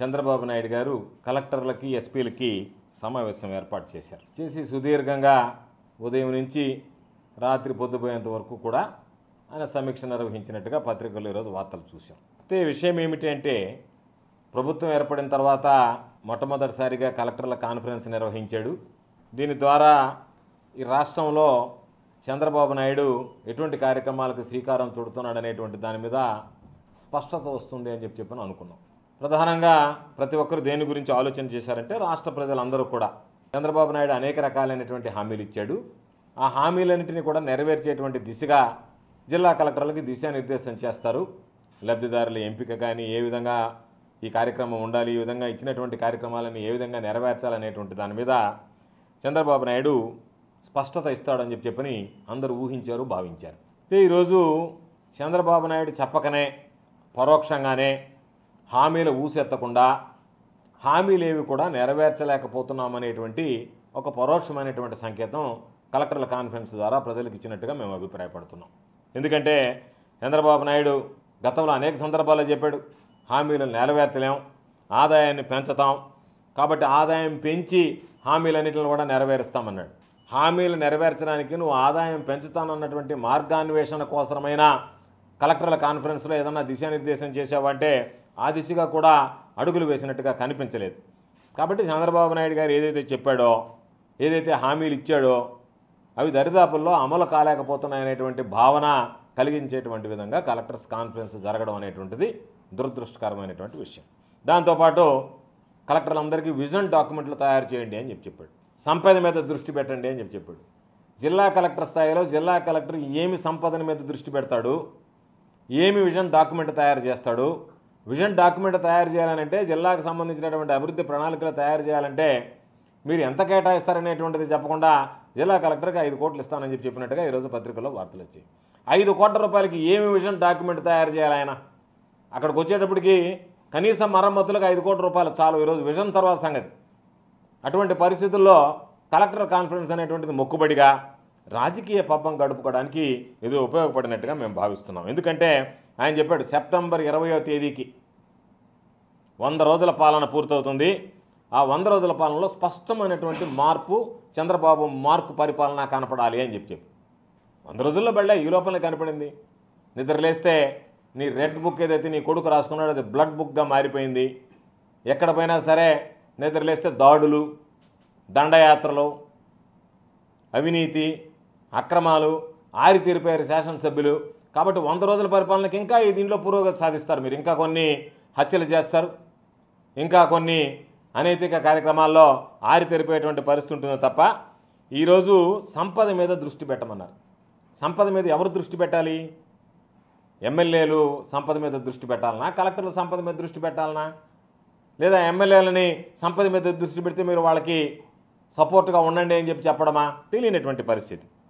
చంద్రబాబు నాయుడు గారు కలెక్టర్లకి ఎస్పీలకి సమావేశం ఏర్పాటు చేశారు చేసి సుదీర్ఘంగా ఉదయం నుంచి రాత్రి పొద్దుపోయేంత వరకు కూడా ఆయన సమీక్ష నిర్వహించినట్టుగా పత్రికల్లో ఈరోజు వార్తలు చూశాం అయితే విషయం ఏమిటి అంటే ప్రభుత్వం ఏర్పడిన తర్వాత మొట్టమొదటిసారిగా కలెక్టర్ల కాన్ఫరెన్స్ నిర్వహించాడు దీని ద్వారా ఈ రాష్ట్రంలో చంద్రబాబు నాయుడు ఎటువంటి కార్యక్రమాలకు శ్రీకారం చుడుతున్నాడు అనేటువంటి దాని మీద స్పష్టత వస్తుంది అని చెప్పి చెప్పని అనుకున్నాం ప్రధానంగా ప్రతి ఒక్కరు దేని గురించి ఆలోచన చేశారంటే రాష్ట్ర ప్రజలందరూ కూడా చంద్రబాబు నాయుడు అనేక రకాలైనటువంటి హామీలు ఇచ్చాడు ఆ హామీలన్నింటినీ కూడా నెరవేర్చేటువంటి దిశగా జిల్లా కలెక్టర్లకి దిశానిర్దేశం చేస్తారు లబ్ధిదారుల ఎంపిక కానీ ఏ విధంగా ఈ కార్యక్రమం ఉండాలి ఈ విధంగా ఇచ్చినటువంటి కార్యక్రమాలను ఏ విధంగా నెరవేర్చాలనేటువంటి దాని మీద చంద్రబాబు నాయుడు స్పష్టత ఇస్తాడని చెప్పి చెప్పని అందరూ ఊహించారు భావించారు అయితే ఈరోజు చంద్రబాబు నాయుడు చెప్పకనే పరోక్షంగానే హామీలు ఊసెత్తకుండా హామీలేవి కూడా నెరవేర్చలేకపోతున్నామనేటువంటి ఒక పరోక్షమైనటువంటి సంకేతం కలెక్టర్ల కాన్ఫరెన్స్ ద్వారా ప్రజలకు ఇచ్చినట్టుగా మేము అభిప్రాయపడుతున్నాం ఎందుకంటే చంద్రబాబు నాయుడు గతంలో అనేక సందర్భాల్లో చెప్పాడు హామీలను నెరవేర్చలేం ఆదాయాన్ని పెంచుతాం కాబట్టి ఆదాయం పెంచి హామీలన్నింటిని కూడా నెరవేరుస్తామన్నాడు హామీలు నెరవేర్చడానికి నువ్వు ఆదాయం పెంచుతానన్నటువంటి మార్గాన్వేషణ కోసమైనా కలెక్టర్ల కాన్ఫరెన్స్లో ఏదన్నా దిశానిర్దేశం చేసావంటే ఆ దిశగా కూడా అడుగులు వేసినట్టుగా కనిపించలేదు కాబట్టి చంద్రబాబు నాయుడు గారు ఏదైతే చెప్పాడో ఏదైతే హామీలు ఇచ్చాడో అవి దరిదాపుల్లో అమలు కాలేకపోతున్నాయనేటువంటి భావన కలిగించేటువంటి విధంగా కలెక్టర్స్ కాన్ఫరెన్స్ జరగడం అనేటువంటిది దురదృష్టకరమైనటువంటి విషయం దాంతోపాటు కలెక్టర్లందరికీ విజన్ డాక్యుమెంట్లు తయారు చేయండి అని చెప్పి చెప్పాడు సంపద మీద దృష్టి పెట్టండి అని చెప్పి చెప్పాడు జిల్లా కలెక్టర్ స్థాయిలో జిల్లా కలెక్టర్ ఏమి సంపదన మీద దృష్టి పెడతాడు ఏమి విజన్ డాక్యుమెంట్ తయారు చేస్తాడు విజన్ డాక్యుమెంట్ తయారు చేయాలంటే జిల్లాకు సంబంధించినటువంటి అభివృద్ధి ప్రణాళికలు తయారు చేయాలంటే మీరు ఎంత కేటాయిస్తారనేటువంటిది చెప్పకుండా జిల్లా కలెక్టర్కి ఐదు కోట్లు ఇస్తానని చెప్పి చెప్పినట్టుగా ఈరోజు పత్రికల్లో వార్తలు వచ్చాయి ఐదు కోట్ల రూపాయలకి ఏమి విజన్ డాక్యుమెంట్ తయారు చేయాలి ఆయన అక్కడికి వచ్చేటప్పటికి కనీసం మరమ్మతులకు ఐదు కోట్ల రూపాయలు చాలు ఈరోజు విజన్ తర్వాత సంగతి అటువంటి పరిస్థితుల్లో కలెక్టర్ కాన్ఫరెన్స్ అనేటువంటిది మొక్కుబడిగా రాజకీయ పబ్బం గడుపుకోవడానికి ఇది ఉపయోగపడినట్టుగా మేము భావిస్తున్నాం ఎందుకంటే ఆయన చెప్పాడు సెప్టెంబర్ ఇరవయో తేదీకి వంద రోజుల పాలన పూర్తవుతుంది ఆ వంద రోజుల పాలనలో స్పష్టమైనటువంటి మార్పు చంద్రబాబు మార్పు పరిపాలన కనపడాలి అని చెప్పి చెప్పి వంద రోజుల్లో బళ్ళే ఈ లోపలనే కనపడింది నిద్రలేస్తే నీ రెడ్ బుక్ ఏదైతే నీ కొడుకు రాసుకున్నాడో అది బ్లడ్ బుక్గా మారిపోయింది ఎక్కడ పోయినా సరే నిద్రలేస్తే దాడులు దండయాత్రలు అవినీతి అక్రమాలు ఆరితీరిపోయారు శాసనసభ్యులు కాబట్టి వంద రోజుల పరిపాలనకి ఇంకా ఈ దీంట్లో పురోగతి సాధిస్తారు మీరు ఇంకా కొన్ని హత్యలు చేస్తారు ఇంకా కొన్ని అనైతిక కార్యక్రమాల్లో ఆరితేరిపోయేటువంటి పరిస్థితి ఉంటుందో తప్ప ఈరోజు సంపద మీద దృష్టి పెట్టమన్నారు సంపద మీద ఎవరు దృష్టి పెట్టాలి ఎమ్మెల్యేలు సంపద మీద దృష్టి పెట్టాలనా కలెక్టర్లు సంపద మీద దృష్టి పెట్టాలనా లేదా ఎమ్మెల్యేలని సంపద మీద దృష్టి పెడితే మీరు వాళ్ళకి సపోర్ట్గా ఉండండి అని చెప్పి చెప్పడమా తెలియనటువంటి పరిస్థితి